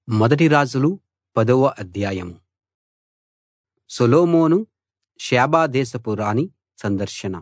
మొదటి రాజులు పదవ అధ్యాయం సొలొమోను షేబ దేశపు రాణి సందర్శన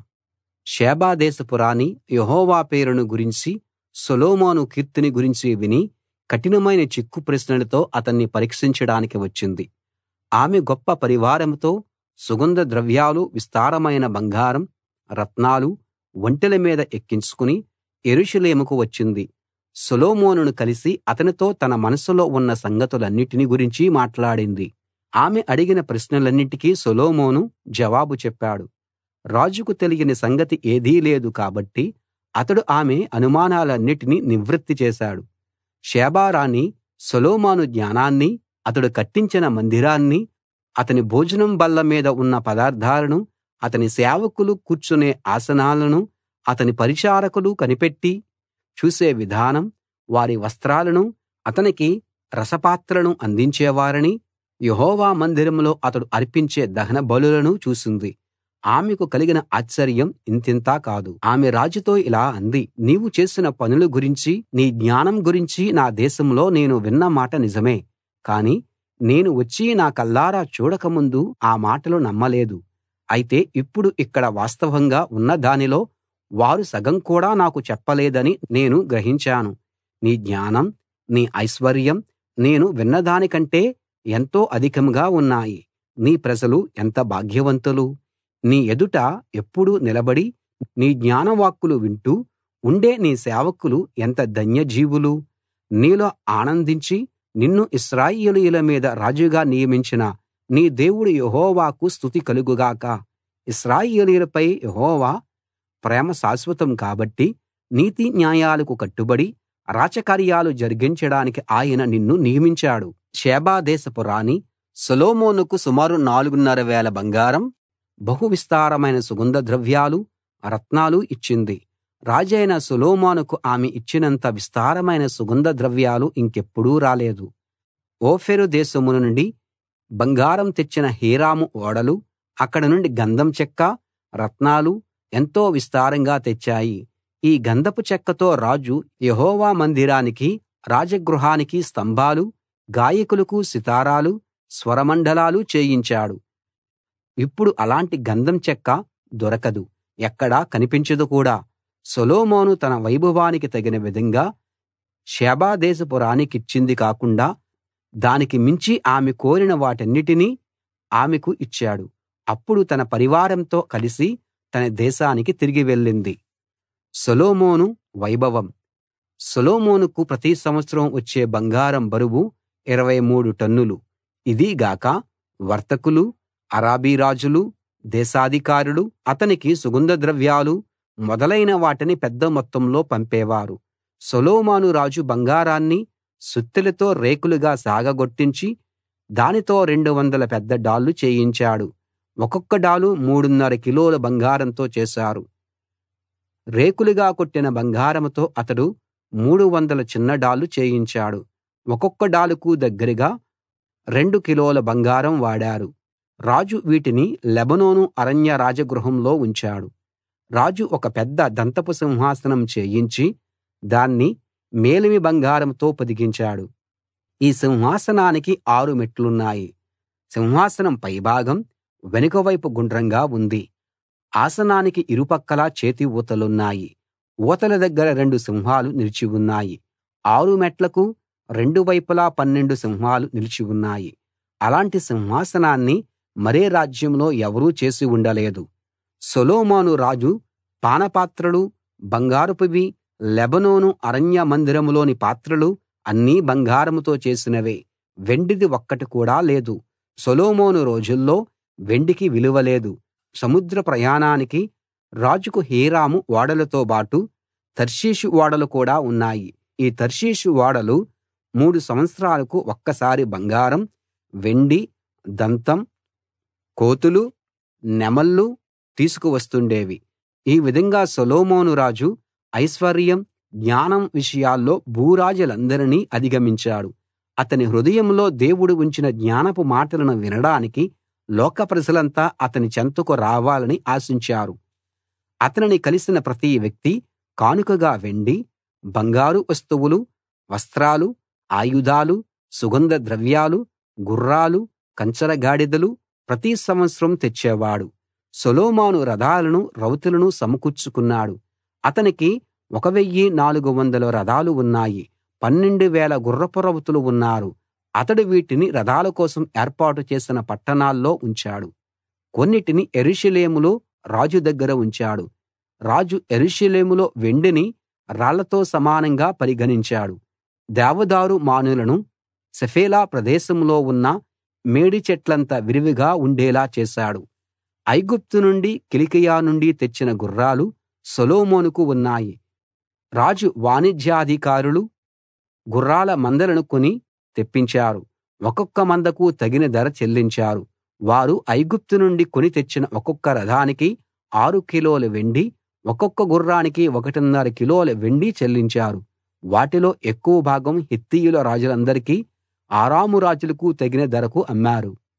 షేబ దేశపు రాణి యెహోవా పేరును గురించి సొలొమోను కీర్తిని గురించి విని కఠినమైన చిక్కు ప్రశ్నలతో అతన్ని పరీక్షించడానికి వచ్చింది ఆమె గొప్ప పరివారంతో సుగంధ ద్రవ్యాలు విస్తారమైన బంగారం రత్నాలు ఒంటెల మీద ఎక్కించుకుని యెరూషలేముకు వచ్చింది సొలొమోనును కలిసి అతనితో తన మనసులో ఉన్న సంగతులన్నిటిని గురించి మాట్లాడింది ఆమె అడిగిన ప్రశ్నలన్నిటికీ సొలొమోను జవాబు చెప్పాడు రాజుకు తెలియని సంగతి ఏదీ లేదు కాబట్టి అతడు ఆమె అనుమానాలన్నిటినీ నివృత్తి చేశాడు షేబ రాణి సొలొమోను జ్ఞానాన్ని అతడు కట్టించిన మందిరాన్ని అతని భోజనం బల్ల మీద ఉన్న పదార్థాలను అతని సేవకులు కూర్చునే ఆసనాలను అతని పరిచారకులు కనిపెట్టి చూసే విధానం వారి వస్త్రాలను అతనికి రసపాత్రలను అందించేవారిని యెహోవా మందిరంలో అతడు అర్పించే దహన బలులను చూసింది ఆమెకు కలిగిన ఆశ్చర్యం ఇంతింత కాదు ఆమె రాజుతో ఇలా అంది నీవు చేసిన పనుల గురించి నీ జ్ఞానం గురించి నా దేశంలో నేను విన్న మాట నిజమే కాని నేను వచ్చి నా కళ్ళారా చూడకముందు ఆ మాటలు నమ్మలేదు అయితే ఇప్పుడు ఇక్కడ వాస్తవంగా ఉన్న దానిలో వారు సగం కూడా నాకు చెప్పలేదని నేను గ్రహించాను నీ జ్ఞానం నీ ఐశ్వర్యం నేను విన్నదానికంటే ఎంతో అధికంగా ఉన్నాయి నీ ప్రజలు ఎంత భాగ్యవంతులు నీ ఎదుట ఎప్పుడూ నిలబడి నీ జ్ఞానవాక్కులు వింటూ ఉండే నీ సేవకులు ఎంత ధన్యజీవులు నీలో ఆనందించి నిన్ను ఇశ్రాయేలీయుల మీద రాజుగా నియమించిన నీ దేవుడు యెహోవాకు స్తుతి కలుగుగాక ఇశ్రాయేలీయులపై యెహోవా ప్రేమ శాశ్వతం కాబట్టి నీతి న్యాయాలకు కట్టుబడి రాచకార్యాలు జరిగించడానికి ఆయన నిన్ను నియమించాడు షేబ దేశపు రాణి సొలొమోనుకు సుమారు నాలుగున్నర వేల బంగారం బహు విస్తారమైన సుగంధ ద్రవ్యాలు రత్నాలు ఇచ్చింది రాజైన సొలొమోనుకు ఆమె ఇచ్చినంత విస్తారమైన సుగంధ ద్రవ్యాలు ఇంకెప్పుడూ రాలేదు ఓఫెరు దేశం నుండి బంగారం తెచ్చిన హీరాము ఓడలు అక్కడ నుండి గంధం చెక్క రత్నాలు ఎంతో విస్తారంగా తెచ్చాయి ఈ గంధపు చెక్కతో రాజు యెహోవా మందిరానికి రాజగృహానికి స్తంభాలు గాయకులకు సితారాలు స్వరమండలాలు చేయించాడు ఇప్పుడు అలాంటి గంధం చెక్క దొరకదు ఎక్కడా కనిపించదు కూడా సొలొమోను తన వైభవానికి తగిన విధంగా షేబ దేశపు రాణికిచ్చింది కాకుండా దానికి మించి ఆమె కోరిన వాటన్నిటినీ ఆమెకు ఇచ్చాడు అప్పుడు తన పరివారంతో కలిసి తన దేశానికి తిరిగి వెళ్ళింది సొలొమోను వైభవం సొలొమోనుకు ప్రతి సంవత్సరం వచ్చే బంగారం బరువు 23 టన్నులు ఇదీ గాక వర్తకులు అరబీ రాజులు దేశాధికారులు అతనికి సుగంధ ద్రవ్యాలు మొదలైన వాటిని పెద్ద మొత్తంలో పంపేవారు సొలొమోను రాజు బంగారాన్ని సుత్తెలతో రేకులుగా సాగగొట్టించి దానితో 200 పెద్ద డాళ్ళు చేయించాడు ఒక్కొక్క డాలు మూడున్నర కిలోల బంగారంతో చేశారు రేకులుగా కొట్టిన బంగారంతో అతడు 300 చిన్న డాళ్ళు చేయించాడు ఒక్కొక్క డాలుకు దగ్గరగా రెండు కిలోల బంగారం వాడారు రాజు వీటిని లెబానోను అరణ్య రాజగృహంలో ఉంచాడు రాజు ఒక పెద్ద దంతపు సింహాసనం చేయించి దాన్ని మేలిమి బంగారంతో పొదిగించాడు ఈ సింహాసనానికి ఆరు మెట్లున్నాయి సింహాసనం పైభాగం వెనుక వైపు గుండ్రంగా ఉంది ఆసనానికి ఇరుపక్కలా చేతి ఊతలున్నాయి ఊతల దగ్గర రెండు సింహాలు నిలిచి ఉన్నాయి ఆరు మెట్లకు రెండు వైపులా పన్నెండు సింహాలు నిలిచి ఉన్నాయి అలాంటి సింహాసనాన్ని మరే రాజ్యంలో ఎవరూ చేసి ఉండలేదు సొలొమోను రాజు పానపాత్రలు బంగారపువి లెబానోను అరణ్య మందిరంలోని పాత్రలు అన్నీ బంగారంతో చేసినవే వెండిది ఒక్కటి కూడా లేదు సొలొమోను రోజుల్లో వెండికి విలువ లేదు సముద్ర ప్రయాణానికి రాజుకు హీరాము ఓడలతో బాటు తర్షీషు ఓడలు కూడా ఉన్నాయి ఈ తర్షీషు ఓడలు మూడు సంవత్సరాలకు ఒక్కసారి బంగారం వెండి దంతం కోతులు నెమళ్ళు తీసుకువస్తుండేవి ఈ విధంగా సొలొమోను రాజు ఐశ్వర్యం జ్ఞానం విషయాల్లో భూరాజులందరినీ అధిగమించాడు అతని హృదయంలో దేవుడు ఉంచిన జ్ఞానపు మాటలను వినడానికి లోక ప్రజలంతా అతని చెంతకు రావాలని ఆశించారు అతనిని కలిసిన ప్రతి వ్యక్తి కానుకగా వెండి బంగారు వస్తువులు వస్త్రాలు ఆయుధాలు సుగంధ ద్రవ్యాలు గుర్రాలు కంచర గాడిదలు ప్రతి సంవత్సరం తెచ్చేవాడు సొలొమోను రథాలను రౌతులను సమకూర్చుకున్నాడు అతనికి 1 400 రథాలు ఉన్నాయి 12000 గుర్రపు రౌతులు ఉన్నారు అతడు వీటిని రథాల కోసం ఏర్పాటు చేసిన పట్టణాల్లో ఉంచాడు కొన్నిటిని యెరూషలేములో రాజు దగ్గర ఉంచాడు రాజు యెరూషలేములో వెండిని రాళ్లతో సమానంగా పరిగణించాడు దేవదారు మానులను షెఫేలా ప్రదేశంలో ఉన్న మేడి చెట్లంత విరివిగా ఉండేలా చేశాడు ఐగుప్తు నుండి కిలికియ నుండి తెచ్చిన గుర్రాలు సొలొమోనుకు ఉన్నాయి రాజు వాణిజ్యాధికారులు గుర్రాల మందలను కొని తెప్పించారు ఒక్కొక్క మందకు తగిన ధర చెల్లించారు వారు ఐగుప్తు నుండి కొని తెచ్చిన ఒక్కొక్క రథానికి ఆరు కిలోల వెండి ఒక్కొక్క గుర్రానికి ఒకటిన్నర కిలోల వెండి చెల్లించారు వాటిలో ఎక్కువ భాగం హిత్తీయుల రాజులందరికీ అరాము రాజులకు తగిన ధరకు అమ్మారు